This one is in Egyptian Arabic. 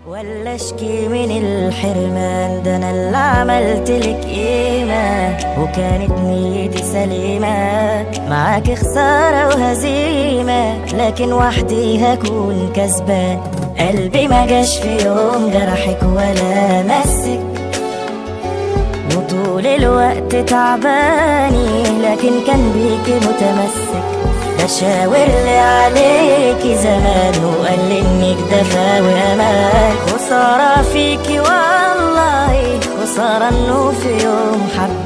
ولا اشكي من الحرمان ده انا اللي عملت لك قيمة وكانت نيتي سليمة معاك خسارة وهزيمة لكن وحدي هكون كسبان قلبي ما جاش في يوم جرحك ولا مسك وطول الوقت تعباني لكن كان بيكي متمسك ده شاور لي عليكي زمان وقال لي انك دفا وامان خسارة فيكي والله خسارة انه في يوم حب